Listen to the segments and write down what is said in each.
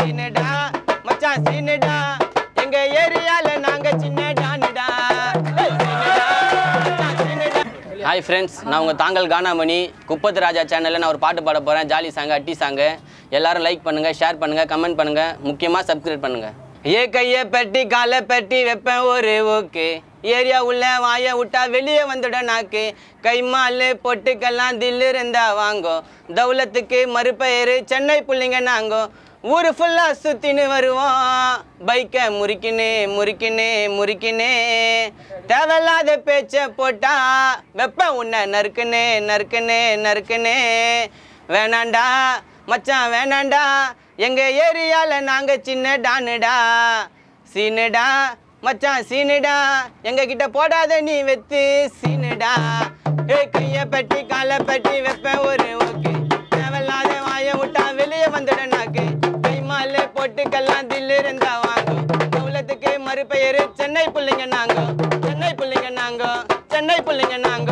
சீனுடா மச்சான் சீனுடா எங்க ஏரியால நாங்க சின்ன டானுடா ஏய், சீனுடா, மச்சான் சீனுடா. ஹாய் ஃப்ரெண்ட்ஸ் நான் உங்கள் தாங்கல் கானாமணி குப்பத்து ராஜா சேனலில் நான் ஒரு பாட்டு பாட போகிறேன் ஜாலி சாங்கு அட்டி சாங்கு எல்லாரும் லைக் பண்ணுங்கள் ஷேர் பண்ணுங்கள் கமெண்ட் பண்ணுங்கள் முக்கியமாக சப்ஸ்கிரைப் பண்ணுங்கள் ஏ கையை பெட்டி காலை பெட்டி வைப்பேன் ஒரு ஓகே ஏரியா உள்ள வாய விட்டா வெளியே வந்துட நாக்கு கை மாலு பொட்டுக்கெல்லாம் தில்லு இருந்தா வாங்கோ தௌலத்துக்கு மறுபெயரு சென்னை புள்ளிங்க நாங்கோ ஊரு ஃபுல்லாக சுற்றின்னு வருவோம் பைக்கை முறுக்கினே முறுக்கினே முறுக்கினே தேவையில்லாத பேச்சை போட்டா வெப்ப உன்னை நறுக்குனே நறுக்குனே நறுக்குனே வேணாண்டா மச்சான் வேணாண்டா எங்க ஏரியால நாங்க சின்ன டானுடா சீனுடா மச்சான் சீனுடா எங்க கிட்ட போடாத நீ வெத்து சீனுடா ஏ கைய பெட்டி காலை பெட்டி வைப்பேன் ஒரு ஓகே தேவையில்லாத வாய விட்டா வெளியே வந்துட நாக்கு கை மாலை பொட்டுக்கெல்லாம் தில்லு இருந்தா வாங்கும் தௌலத்துக்கு மறுபெயரு சென்னை புள்ளிங்க நாங்க சென்னை புள்ளிங்க நாங்க சென்னை புள்ளிங்க நாங்க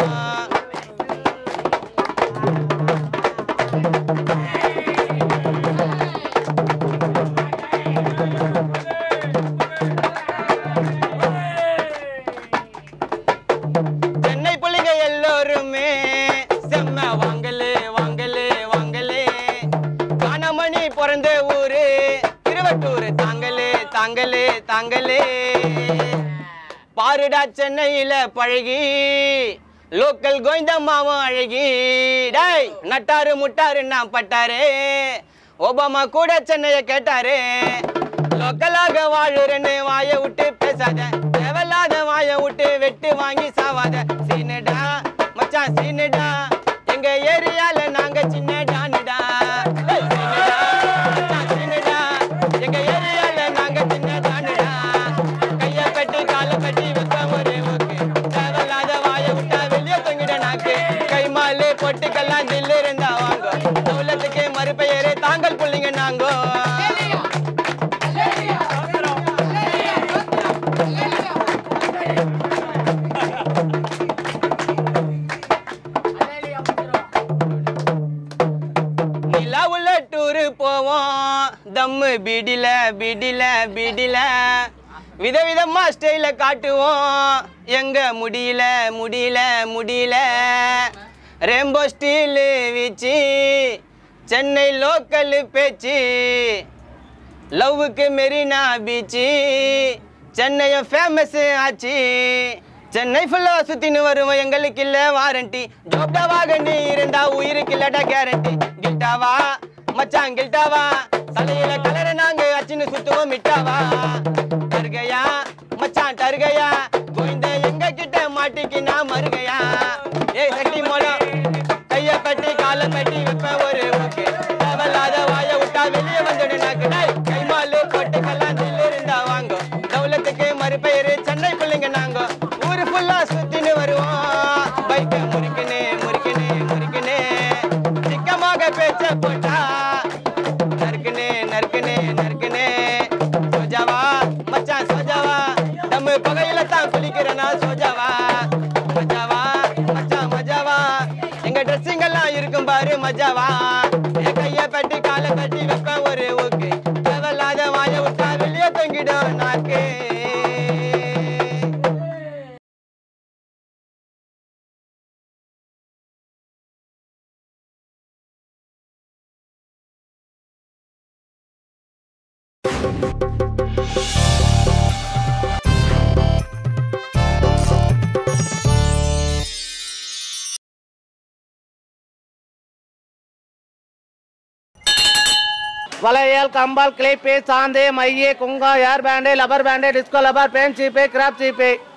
சென்னை புள்ளிங்க எல்லோருமே செம்ம வாங்கலே வாங்கலே வாங்கலே காணமணி பிறந்த ஊரு திருவட்டூர் தாங்களே தாங்களே தாங்களே பாருடா சென்னையில பழகி லோக்கல் கோவிந்தம்மாவும் அழகி டேய் நட்டாரு முட்டாரு நான் பட்டாரு ஒபாமா கூட சென்னையை கேட்டாரு லோக்கலாக வாழுறேன்னு வாயை விட்டு பேசாத தேவையில்லாத வாயை விட்டு வெட்டு வாங்கி சாவாத சீனுடா மச்சான் சீனுடா எங்க ஏரியால நாங்க சின்ன டானுடா ஏய், சீனுடா, மச்சான் சீனுடா. எங்க ஏரியால நாங்க சின்ன டானுடா கைய கட்டி கால கட்டி வைக்க ஒரு ஓகே தேவையில்லாத வாயை விட்டா வெளியே தொங்கிட நாக்கு கை மாலு பொட்டுக்கெல்லாம் தில்லு இருந்தா வாங்க தௌலத்துக்கு மறுபெயரு தாங்கள் புள்ளிங்க நாங்கோ நிலாவுல டூரு போவோம் தம்மு பிடில பிடில பிடில விதவிதமா ஸ்டைல காட்டுவோம் எங்க முடியல முடியல முடியல ரெம்போ ஸ்டீலு வீச்சு சென்னை லோக்கல் பேச்சு லவ்வுக்கு மெரினா பீச்சு சென்னையும் ஃபேமஸ் ஆச்சு சென்னை ஃபுல்லா சுத்தின்னு வருவோம் எங்களுக்கு இல்ல வாரண்டி ஜோப்டாவாக நீ இருந்தா உயிருக்கு இல்லடா கேரண்டி கில்ட்டாவா மச்சான் கில்ட்டாவா தலையில கலர நாங்க அச்சின்னு சுத்துவோம் மிட்டாவா தருகையா மச்சான் தருகையா கோவிந்த எங்க கிட்ட மாட்டிக்கு நான் மருகையா ஏய் சக்தி மூலம் கைய கட்டி காலை கட்டி வைப்ப ஒரு ஓகே தேவையில்லாத வாய விட்டா வெளியே வந்துடு நாக்கு டேய் கைமாலு பொட்டுக்கெல்லாம் தில்லு இருந்தா வாங்க தௌலத்துக்கு மறுபெயரு சென்னை பிள்ளைங்க நாங்க ஊரு ஃபுல்லா சுத்தின்னு வருவோம் பைக்கை முறுக்கினே முறுக்கினே முறுக்கினே சிக்கமாக பேச்ச போட்டா நறுக்குனே நறுக்குனே நறுக்குனே சோஜாவா மச்சான் சோஜாவா நம்ம பகையில தான் குளிக்கிறனா சோஜாவா மஜாவா மச்சான் மஜாவா எங்க ட்ரெஸ்ஸிங் எல்லாம் இருக்கும் பாரு மஜாவா என் கைய கட்டி காலை கட்டி வைப்பேன் ஒரு ஓகே தேவையில்லாத வாய விட்டா வெளியே தொங்கிடும் நாக்கு வளையல் கம்பால் கிளிப்பு சாந்து மைய குங்கா hair band rubber band disco rubber band சீப்பு கிராப் சீப்பு